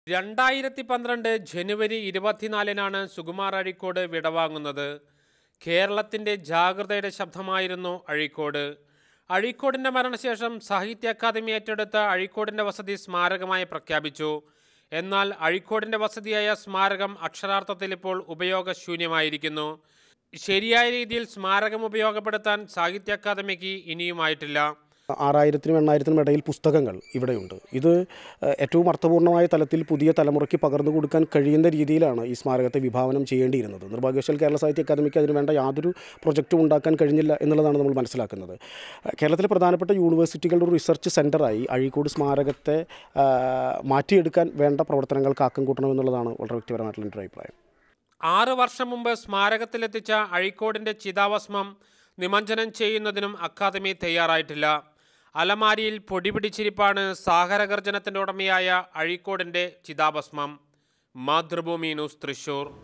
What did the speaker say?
രണ്ടായിരത്തി പന്ത്രണ്ട് ജനുവരി ഇരുപത്തിനാലിനാണ് സുകുമാർ അഴീക്കോട് വിടവാങ്ങുന്നത് കേരളത്തിൻ്റെ ജാഗ്രതയുടെ ശബ്ദമായിരുന്നു അഴീക്കോട് അഴീക്കോടിൻ്റെ മരണശേഷം സാഹിത്യ അക്കാദമി ഏറ്റെടുത്ത അഴീക്കോടിൻ്റെ വസതി സ്മാരകമായി പ്രഖ്യാപിച്ചു എന്നാൽ അഴീക്കോടിൻ്റെ വസതിയായ സ്മാരകം അക്ഷരാർത്ഥത്തിൽ ഇപ്പോൾ ഉപയോഗശൂന്യമായിരിക്കുന്നു ശരിയായ രീതിയിൽ സ്മാരകം ഉപയോഗപ്പെടുത്താൻ സാഹിത്യ അക്കാദമിക്ക് ഇനിയുമായിട്ടില്ല ആറായിരത്തിനും എണ്ണായിരത്തിനും ഇടയിൽ പുസ്തകങ്ങൾ ഇവിടെയുണ്ട് ഇത് ഏഹ്, ഏറ്റവും അർത്ഥപൂർണ്ണമായ തലത്തിൽ പുതിയ തലമുറയ്ക്ക് പകർന്നു കൊടുക്കാൻ കഴിയുന്ന രീതിയിലാണ് ഈ സ്മാരകത്തെ വിഭാവനം ചെയ്യേണ്ടിയിരുന്നത് നിർഭാഗ്യവശാൽ കേരള സാഹിത്യ അക്കാദമിക്ക് അതിന് വേണ്ട യാതൊരു പ്രൊജക്റ്റും ഉണ്ടാക്കാൻ കഴിഞ്ഞില്ല എന്നുള്ളതാണ് നമ്മൾ മനസ്സിലാക്കുന്നത് ഏഹ്, കേരളത്തിലെ പ്രധാനപ്പെട്ട യൂണിവേഴ്സിറ്റികളുടെ ഒരു റിസർച്ച് സെൻ്ററായി അഴീക്കോട് സ്മാരകത്തെ ആഹ്, മാറ്റിയെടുക്കാൻ വേണ്ട പ്രവർത്തനങ്ങൾക്ക് ആക്കം കൂട്ടണമെന്നുള്ളതാണ് വളരെ വ്യക്തിപരമായിട്ടുള്ള എൻ്റെ ഒരു അഭിപ്രായം ആറ് വർഷം മുമ്പ് സ്മാരകത്തിലെത്തിച്ച അഴീക്കോടിൻ്റെ ചിതാഭസ്മം നിമഞ്ജനം ചെയ്യുന്നതിനും അക്കാദമി തയ്യാറായിട്ടില്ല അലമാരിയിൽ പൊടി പിടിച്ചിരിപ്പാണ് സാഗരഗർജനത്തിൻ്റെ ഉടമയായ അഴീക്കോടിൻ്റെ ചിതാഭസ്മം മാതൃഭൂമി ന്യൂസ് തൃശൂർ